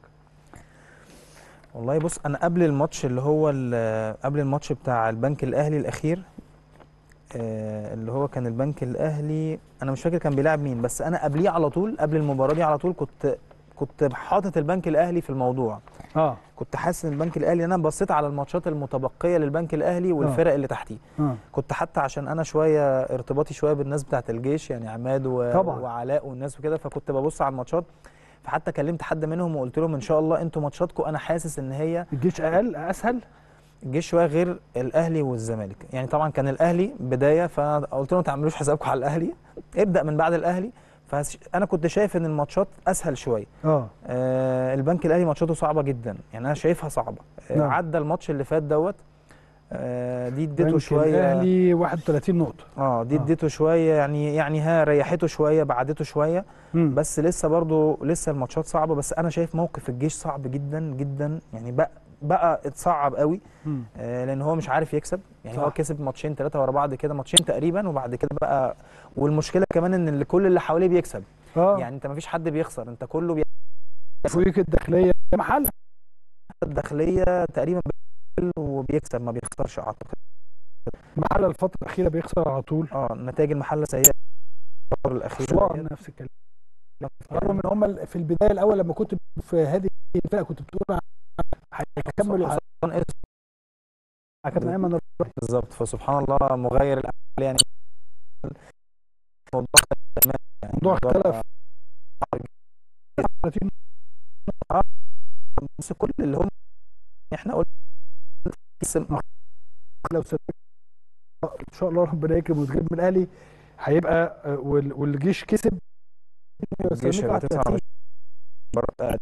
والله بص انا قبل الماتش اللي هو ال- قبل الماتش بتاع البنك الاهلي الاخير آه، اللي هو كان البنك الاهلي انا مش فاكر كان بيلعب مين بس انا قبليه على طول قبل المباراه دي على طول كنت كنت حاطط البنك الاهلي في الموضوع اه كنت حاسس ان البنك الاهلي انا بصيت على الماتشات المتبقيه للبنك الاهلي والفرق اللي تحتيه اه كنت حتى عشان انا شويه ارتباطي شويه بالناس بتاعه الجيش يعني عماد و... طبعاً. وعلاء والناس وكده فكنت ببص على الماتشات فحتى كلمت حد منهم وقلت لهم ان شاء الله انتوا ماتشاتكم انا حاسس ان هي الجيش أقل أسهل الجيش شويه غير الاهلي والزمالك يعني طبعا كان الاهلي بدايه فقلت لهم ما تعملوش حسابكم على الاهلي ابدا من بعد الاهلي فانا كنت شايف ان الماتشات اسهل شويه اه آه البنك الاهلي ماتشاته صعبه جدا يعني انا شايفها صعبه آه نعم. عدى الماتش اللي فات دوت آه دي اديته البنك شويه الأهلي 31 نقطة اه دي آه. اديته شويه يعني يعني ها ريحته شويه بعدته شويه مم. بس لسه برضو لسه الماتشات صعبه بس انا شايف موقف الجيش صعب جدا جدا يعني بقى بقى اتصعب قوي مم. آه لان هو مش عارف يكسب يعني صح. هو كسب ماتشين ثلاثه ورا بعض كده ماتشين تقريبا وبعد كده بقى والمشكله كمان ان اللي كل اللي حواليه بيكسب اه يعني انت ما فيش حد بيخسر انت كله بي... فويك الداخلية محل الداخليه تقريبا بيكسب وبيكسب ما بيخسرش اعتقد محل الفترة الأخيرة بيخسر على طول اه نتائج المحله سيئه الفتره الاخيره أسوان نفس الكلام رغم ان هم في البدايه الاول لما كنت في هذه الفرقه كنت بتقول هيكملوا أسوان كابتن ايمن بالظبط فسبحان الله مغير الأحوال يعني الموضوع اختلف تماما يعني الموضوع اختلف. 30 بص كل اللي هم احنا قلنا اسم لو سبت ان شاء الله ربنا يكرم ويتغلب من الاهلي هيبقى آه، وال- والجيش كسب الجيش سيراميكا هيبقى 29 بره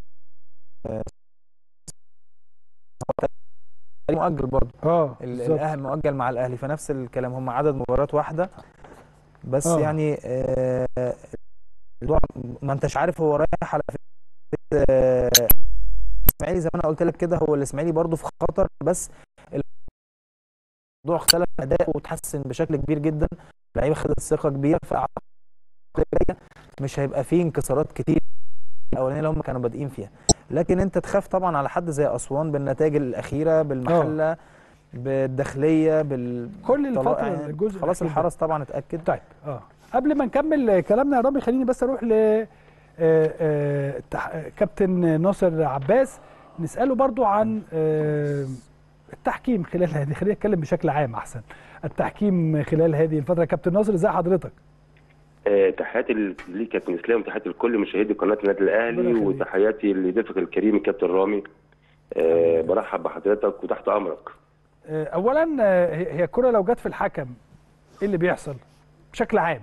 مؤجل برضه اه ال- بالظبط. الاهلي مؤجل مع الاهلي فنفس الكلام هم عدد مباريات واحده بس آه. يعني آه، الموضوع ما انتش عارف هو رايح على فكره آه، الاسماعيلي زي ما انا قلت لك كده هو الاسماعيلي برضه في خطر بس الموضوع اختلف اداؤه وتحسن بشكل كبير جدا اللعيبه خدت ثقه كبيره فاعتقد الجاية مش هيبقى فيه انكسارات كتير الاولانيه اللي هم كانوا بادئين فيها لكن انت تخاف طبعا على حد زي اسوان بالنتائج الاخيره بالمحله بالداخليه بال كل الفتره طلع- يعني الجزء خلاص الأخير ده. الحرس طبعا اتاكد طيب اه قبل ما نكمل كلامنا يا رامي خليني بس اروح ل آه، آه، التح- آه، كابتن ناصر عباس نساله برضو عن آه، التحكيم خلال هذه خلينا نتكلم بشكل عام احسن التحكيم خلال هذه الفتره كابتن ناصر ازي حضرتك آه، تحياتي ليك يا كابتن اسلام وتحياتي لكل مشاهدي قناه النادي ربنا الاهلي يخليك. وتحياتي لضيفك الكريم الكابتن رامي آه، برحب بحضرتك وتحت امرك آه، اولا آه، هي هي الكره لو جت في الحكم ايه اللي بيحصل بشكل عام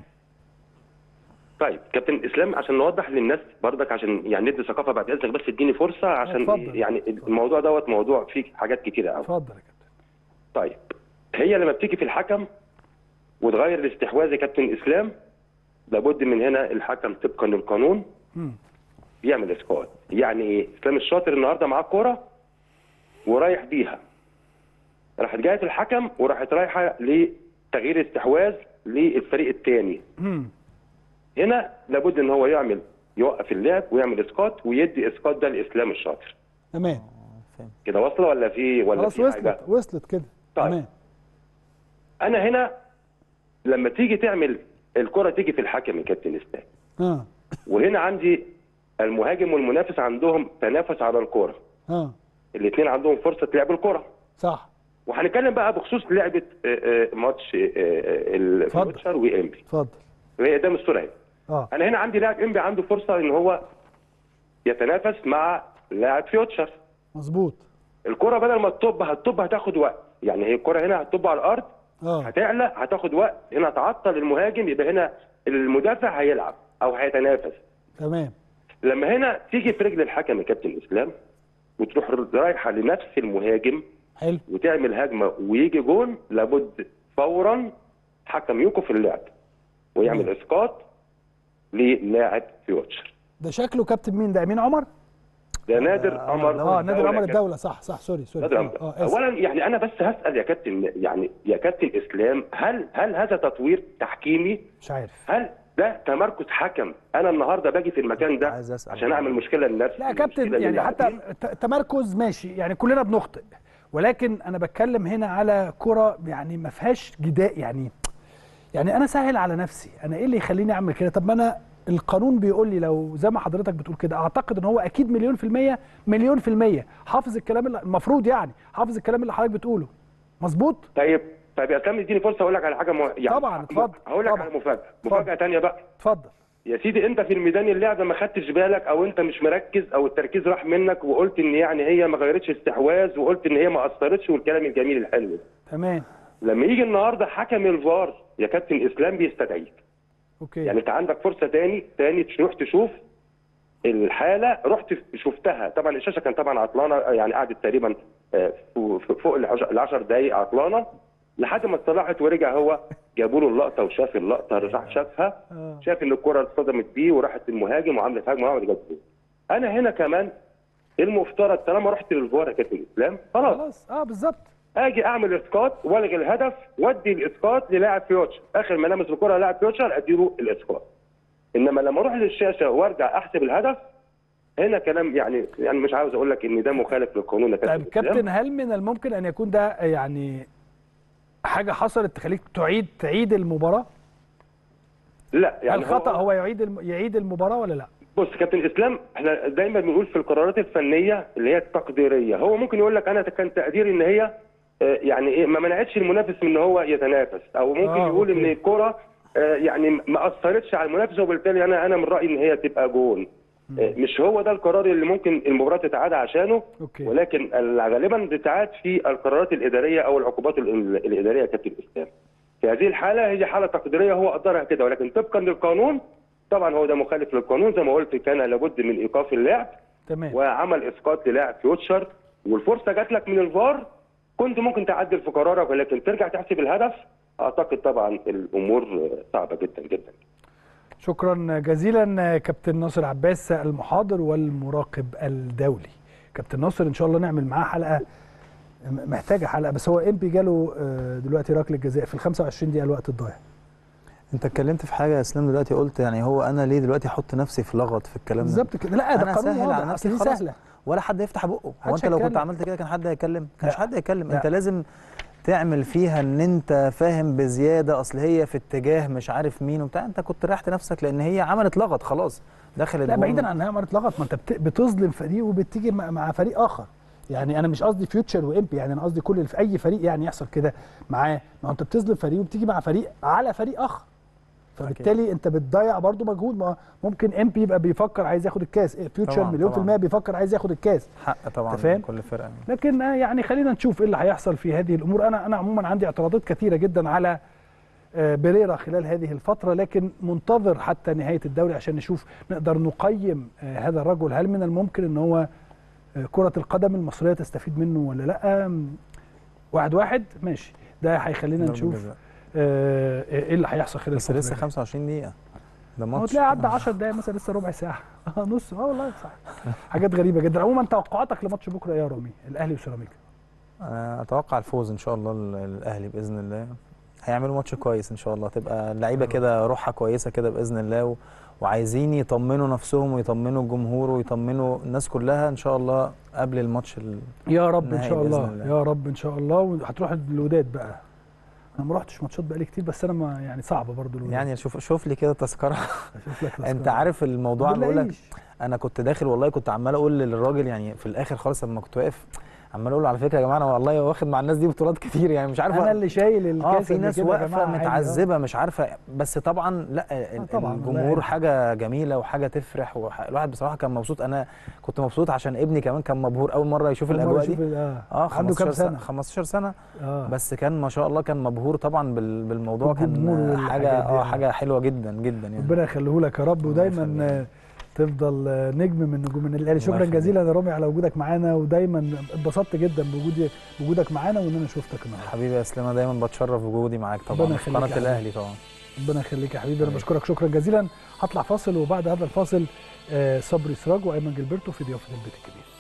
طيب كابتن اسلام عشان نوضح للناس برضك عشان يعني ندي ثقافه بعد اذنك بس اديني فرصه عشان اتفضل. يعني الموضوع دوت موضوع فيه حاجات كتيره قوي اتفضل يا كابتن طيب هي لما بتيجي في الحكم وتغير الاستحواذ يا كابتن اسلام لابد من هنا الحكم طبقا للقانون مم. يعمل اسقاط يعني ايه اسلام الشاطر النهارده معاه الكوره ورايح بيها راحت جايه الحكم وراحت رايحه لتغيير استحواذ للفريق الثاني مم. هنا لابد ان هو يعمل يوقف اللعب ويعمل اسقاط ويدي اسقاط ده لاسلام الشاطر تمام فاهم. كده واصله ولا في ولا خلاص في وصلت حاجه وصلت كده طيب. تمام انا هنا لما تيجي تعمل الكره تيجي في الحكم يا كابتن اسلام اه وهنا عندي المهاجم والمنافس عندهم تنافس على الكره اه الاثنين عندهم فرصه لعب الكره صح وهنتكلم بقى بخصوص لعبه آه، آه، ماتش آه، آه، اتفضل. الفيوتشر وانبي اتفضل وهي قدام الصوره اهي اه انا هنا عندي لاعب انبي عنده فرصه ان هو يتنافس مع لاعب فيوتشر مظبوط الكره بدل ما تطب هتطب هتاخد وقت يعني هي الكره هنا هتطب على الارض اه هتعلى هتاخد وقت هنا تعطل المهاجم يبقى هنا المدافع هيلعب او هيتنافس تمام لما هنا تيجي في رجل الحكم يا كابتن اسلام وتروح رايحه لنفس المهاجم حلو وتعمل هجمه ويجي جون لابد فورا حكم يوقف اللعب ويعمل تمام. اسقاط للاعب فيوتشر ده شكله كابتن مين ده امين عمر ده نادر آه، عمر اه نادر دولة عمر يا كابتن. الدوله صح صح سوري سوري نادر اه عمر. اه آسف. اولا يعني انا بس هسال يا كابتن يعني يا كابتن اسلام هل هل هذا تطوير تحكيمي مش عارف هل ده تمركز حكم انا النهارده باجي في المكان ده عايز أسأل. عشان اعمل مشكله لنفسي لا يا كابتن مشكلة يعني حتى للاعبين. ت- تمركز ماشي يعني كلنا بنخطئ ولكن انا بتكلم هنا على كرة يعني ما فيهاش جداء يعني يعني انا سهل على نفسي انا ايه اللي يخليني اعمل كده طب ما انا القانون بيقول لي لو زي ما حضرتك بتقول كده اعتقد ان هو اكيد مليون في المية مليون في المية حافظ الكلام اللي المفروض يعني حافظ الكلام اللي حضرتك بتقوله مظبوط طيب طيب يا اسلام اديني فرصه اقول لك على حاجه مو... يعني طبعاً، اتفضل. هقول لك طبعاً. على مفاجاه اتفضل. مفاجاه ثانيه بقى اتفضل يا سيدي انت في الميدان اللعبه ما خدتش بالك او انت مش مركز او التركيز راح منك وقلت ان يعني هي ما غيرتش استحواذ وقلت ان هي ما اثرتش والكلام الجميل الحلو ده تمام لما يجي النهارده حكم الفار يا كابتن اسلام بيستدعيك اوكي يعني انت عندك فرصه تاني تاني تروح تشوف الحاله رحت شفتها طبعا الشاشه كان طبعا عطلانه يعني قعدت تقريبا آه، فوق فوق ال 10 دقائق عطلانه لحد ما اتصلحت ورجع هو جابوا له اللقطه وشاف اللقطه راح شافها آه. شاف ان الكره اصطدمت بيه وراحت المهاجم وعملت هجمه وعملت جاب جول. انا هنا كمان المفترض طالما رحت للفار يا كابتن اسلام خلاص خلاص اه بالظبط اجي اعمل اسقاط والغي الهدف وادي الاسقاط للاعب فيوتشر اخر ما لمس الكره لاعب فيوتشر اديله الاسقاط انما لما اروح للشاشه وارجع احسب الهدف هنا كلام يعني يعني مش عاوز اقول لك ان ده مخالف للقانون يا طيب إسلام. كابتن هل من الممكن ان يكون ده يعني حاجه حصلت تخليك تعيد تعيد المباراه لا يعني هل خطا هو يعيد الم... يعيد المباراه ولا لا بص كابتن اسلام احنا دايما بنقول في القرارات الفنيه اللي هي التقديريه هو ممكن يقول لك انا كان تقديري ان هي آه، يعني ايه ما منعتش المنافس من ان هو يتنافس او ممكن آه، يقول ان أوكي. الكره آه، يعني ما اثرتش على المنافسه وبالتالي انا انا من رايي ان هي تبقى جون آه، مش هو ده القرار اللي ممكن المباراه تتعاد عشانه أوكي. ولكن ال- غالبا بتتعاد في القرارات الاداريه او العقوبات ال- الاداريه يا كابتن اسلام في هذه الحاله هي حاله تقديريه هو قدرها كده ولكن طبقا للقانون طبعا هو ده مخالف للقانون زي ما قلت كان لابد من ايقاف اللعب تمام وعمل اسقاط للاعب فيوتشر والفرصه جات لك من الفار كنت ممكن تعدل في قرارك ولكن ترجع تحسب الهدف اعتقد طبعا الامور صعبه جدا جدا شكرا جزيلا كابتن ناصر عباس المحاضر والمراقب الدولي كابتن ناصر ان شاء الله نعمل معاه حلقه محتاجه حلقه بس هو امبي جاله آه، دلوقتي ركله جزاء في ال 25 دقيقه الوقت الضايع انت اتكلمت في حاجه يا اسلام دلوقتي قلت يعني هو انا ليه دلوقتي احط نفسي في لغط في الكلام ده بالظبط كده لا ده أنا قانون سهل على واضح نفسي أصل دي خلاص. سهله ولا حد يفتح بقه هو محدش انت لو كنت هيتكلم. عملت كده كان حد هيتكلم كانش لا. حد هيتكلم لا. انت لازم تعمل فيها ان انت فاهم بزياده اصل هي في اتجاه مش عارف مين وبتاع انت كنت ريحت نفسك لان هي عملت لغط خلاص دخل لا الجون. بعيدا عن انها عملت لغط ما انت بت- بتظلم فريق وبتيجي مع مع فريق اخر يعني انا مش قصدي فيوتشر وامبي يعني انا قصدي كل في اي فريق يعني يحصل كده معاه ما هو انت بتظلم فريق وبتيجي مع فريق على فريق اخر فبالتالي انت بتضيع برضو مجهود ما ممكن امبي يبقى بيفكر عايز ياخد الكاس إيه، فيوتشر طبعاً، مليون في طبعاً. المية بيفكر عايز ياخد الكاس حق طبعا أنت فاهم؟ كل فرقه لكن آه، يعني خلينا نشوف ايه اللي هيحصل في هذه الامور انا انا عموما عندي اعتراضات كثيره جدا على آه، بيريرا خلال هذه الفتره لكن منتظر حتى نهايه الدوري عشان نشوف نقدر نقيم آه، هذا الرجل هل من الممكن ان هو آه، كره القدم المصريه تستفيد منه ولا لا آم، واحد واحد ماشي ده هيخلينا ضربة نشوف جزاء. آه، ايه اللي هيحصل خلال بس الفترة لسه دي. 25 دقيقه ده هو ماتش تلاقي عدى 10 دقايق مثلا لسه ربع ساعه اه نص اه والله صح حاجات غريبه جدا عموما توقعاتك لماتش بكره ايه يا رامي الاهلي وسيراميكا انا اتوقع الفوز ان شاء الله ال- الاهلي باذن الله هيعملوا ماتش كويس ان شاء الله تبقى اللعيبه كده روحها كويسه كده باذن الله و... وعايزين يطمنوا نفسهم ويطمنوا الجمهور ويطمنوا الناس كلها ان شاء الله قبل الماتش ال... يا رب ان النهائي شاء بإذن الله الله. يا رب ان شاء الله وهتروح الوداد بقى انا ما رحتش ماتشات بقالي كتير بس انا ما يعني صعبه برضو الوداد يعني شوف شوف لي كده تذكره اشوف لك تذكرة. انت عارف الموضوع انا بقول لك بنلاقيش. انا كنت داخل والله كنت عمال اقول للراجل يعني في الاخر خالص لما كنت واقف عمال اقول له على فكره يا جماعه انا والله واخد مع الناس دي بطولات كتير يعني مش عارف انا اللي شايل الكاس اه في قبل ناس كده يا جماعة واقفه عادي، آه. متعذبه مش عارفه بس طبعا لا ال- طبعاً، الله الجمهور يعين. حاجه جميله وحاجه تفرح والواحد بصراحه كان مبسوط انا كنت مبسوط عشان ابني كمان كان مبهور اول مره يشوف أول مرة الاجواء أشوف دي ال- اه, اه عنده 15 كام سنه 15 سنه اه بس كان ما شاء الله كان مبهور طبعا بال- بالموضوع والجمهور كان والحاجات حاجه دي، اه آه. حاجه حلوه جدا جدا يعني ربنا يخليه لك يا رب الله ودايما يخليك. آه، تفضل آه، نجم من نجوم النادي الاهلي شكرا يخليك. جزيلا يا رامي على وجودك معانا ودايما اتبسطت جدا بوجودي بوجودك معانا وان انا شفتك النهارده حبيبي يا اسلام أنا دايما بتشرف بوجودي معاك ربنا طبعا في يخليك يا قناه حبيبي. الاهلي طبعا ربنا يخليك يا حبيبي انا حبيبي. بشكرك شكرا جزيلا هطلع فاصل وبعد هذا الفاصل آه، صبري سراج وايمن جilberto في ضيافه البيت الكبير